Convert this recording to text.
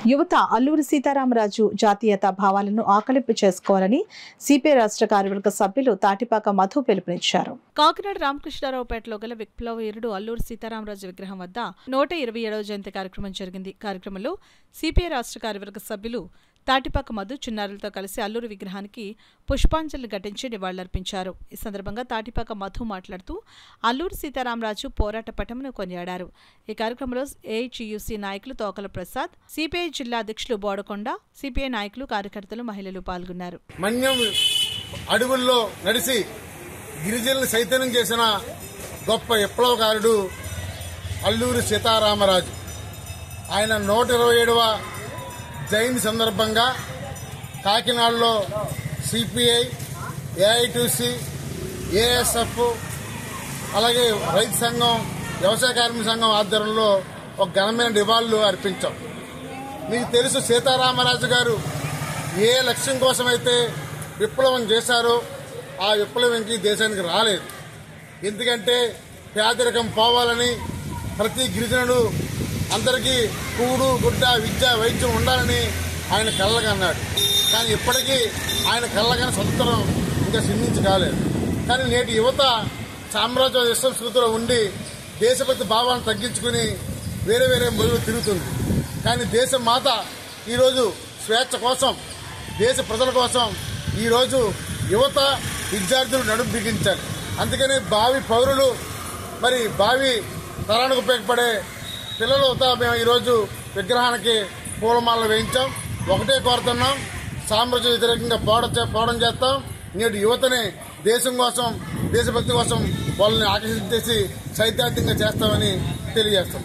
యువత అల్లూరి సీతారామరాజు జాతీయత భావాలను ఆకలింపు చేసుకోవాలని సిపిఐ రాష్ట్ర కార్యవర్గ సభ్యులు తాటిపాక మధు పిలుపునిచ్చారు కాకినాడ రామకృష్ణారావుపేటలో గల విప్లవ వీరుడు అల్లూరి సీతారామరాజు విగ్రహం వద్ద నూట ఇరవై ఏడవ జయంతి కార్యక్రమం జరిగింది కార్యక్రమంలో సిపిఐ రాష్ట్ర కార్యవర్గ సభ్యులు తాటిపాక మధు చిన్నారులతో కలిసి అల్లూరి విగ్రహానికి పుష్పాంజలి ఘటించి నివాళులర్పించారు ఈ సందర్భంగా తాటిపాక మధు మాట్లాడుతూ అల్లూరి సీతారామరాజు పోరాట పటమును కొనియాడారు ఈ కార్యక్రమంలో ఏఐటియుసి నాయకులు తోకల ప్రసాద్ సిపిఐ జిల్లా అధ్యక్షులు బోడకొండ సిపిఐ నాయకులు కార్యకర్తలు మహిళలు పాల్గొన్నారు మన్యం అడవుల్లో నడిచి గిరిజనులు చైతన్యం చేసిన గొప్ప విప్లవకారుడు అల్లూరి సీతారామరాజు ఆయన నూట ఇరవై ఏడవ జయంతి సందర్భంగా కాకినాడలో సిపిఐ ఏఐటిసి ఏఎస్ఎఫ్ అలాగే రైతు సంఘం వ్యవసాయ కార్మిక సంఘం ఆధ్వర్యంలో ఒక ఘనమైన నివాళులు అర్పించాం మీకు తెలుసు సీతారామరాజు గారు ఏ లక్ష్యం కోసమైతే విప్లవం చేశారో ఆ విప్లవం ఇంక ఈ దేశానికి రాలేదు ఎందుకంటే పేదరికం పోవాలని ప్రతి గిరిజనుడు అందరికీ కూడు గుడ్డ విద్య వైద్యం ఉండాలని ఆయన కళ్ళగన్నాడు కానీ ఇప్పటికీ ఆయన కళ్ళగాని సంతరం ఇంకా సిద్ధించి కాలేదు కానీ నేటి యువత సామ్రాజ్య విశ్వసృతిలో ఉండి దేశభక్తి భావాన్ని తగ్గించుకుని వేరే వేరే మొదలు తిరుగుతుంది కానీ దేశ మాత ఈరోజు స్వేచ్ఛ కోసం దేశ ప్రజల కోసం ఈరోజు యువత విద్యార్థులు నడుము బిగించాలి అందుకని భావి పౌరులు మరి భావి తరానికి ఉపయోగపడే పిల్లలతో మేము ఈరోజు విగ్రహానికి పూలమాలలు వేయించాం ఒకటే కోరుతున్నాం సామ్రాజ్య వ్యతిరేకంగా పోవడం చే- పోవడం చేస్తాం నేటి యువతని దేశం కోసం దేశభక్తి కోసం వాళ్ళని ఆకర్షించేసి సైద్ధాంతంగా చేస్తామని తెలియజేస్తాం